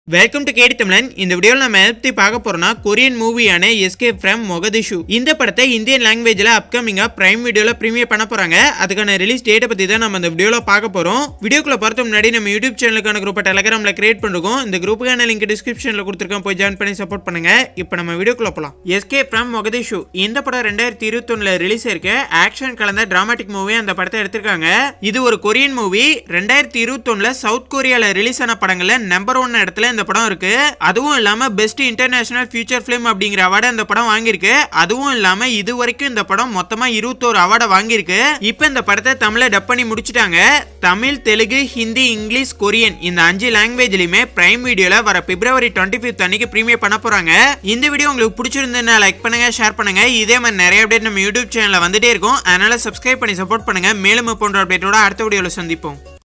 welcome to கேடி தமிழன் இந்த வீடியோவில் நம்ம எதை பற்றி பார்க்க போறோம்னா கொரியன் மூவியான எஸ்கேப் ஃப்ரம் மொகதிஷு இந்த படத்தை இந்தியன் லாங்குவேஜில் அப்கமிங்காக பிரைம் வீடியோவில் ப்ரீமியர் பண்ண போறாங்க அதுக்கான ரிலீஸ் டேட்டை பற்றி தான் நம்ம இந்த வீடியோவில் பார்க்க போறோம் வீடியோக்குள்ள பார்த்த முன்னாடி நம்ம யூடியூப் சேனலுக்கான குரூப்பை டெலகிராமில் கிரியேட் பண்ணிருக்கோம் இந்த குரூப்புக்கான லிங்க் டிஸ்கிரிப்ஷனில் கொடுத்துருக்கோம் போய் ஜாயின் பண்ணி சப்போர்ட் பண்ணுங்க இப்போ நம்ம வீடியோக்குள்ள போகலாம் எஸ்கேப் ஃப்ரம் மொகதிஷு இந்த படம் ரெண்டாயிரத்தி இருபத்தொன்னுல ரிலீஸ் ஆயிருக்கு ஆக்ஷன் கலந்த டிராமாட்டிக் மூவி அந்த படத்தை எடுத்திருக்காங்க இது ஒரு கொரியன் மூவி ரெண்டாயிரத்தி இருபத்தொன்னுல சவுத் கொரியால ரிலீஸ் ஆன படங்கள்ல நம்பர் ஒன் இடத்துல இந்த படம் இருக்கு அதுவும் இல்லாம பெஸ்ட் இன்டர்நேஷனல் ஃபியூச்சர் ஃபிலிம் அப்படிங்கிற அவார்டை இந்த படம் வாங்கியிருக்கு அதுவும் இல்லாம இது வரைக்கும் இந்த படம் மொத்தமா இருபத்தோரு அவார்டை வாங்கியிருக்கு இப்போ இந்த படத்தை தமிழ்ல டப் பண்ணி முடிச்சிட்டாங்க தமிழ் தெலுங்கு ஹிந்தி இங்கிலீஷ் கொரியன் இந்த அஞ்சு லாங்குவேஜ்லயுமே பிரைம் வீடியோல வர பிப்ரவரி டுவெண்ட்டி ஃபிஃப்த் அன்னைக்கு ப்ரீமியர் பண்ண போறாங்க இந்த வீடியோ உங்களுக்கு பிடிச்சிருந்ததுன்னா லைக் பண்ணுங்க ஷேர் பண்ணுங்க இதே மாதிரி நிறைய அப்டேட் நம்ம யூடியூப் சேனல்ல வந்துட்டே இருக்கும் அதனால சப்ஸ்கிரைப் பண்ணி சப்போர்ட் பண்ணுங்க மேலும் இது போன்ற அப்டேட்டோட அடுத்த வீடியோல சந்திப்போம்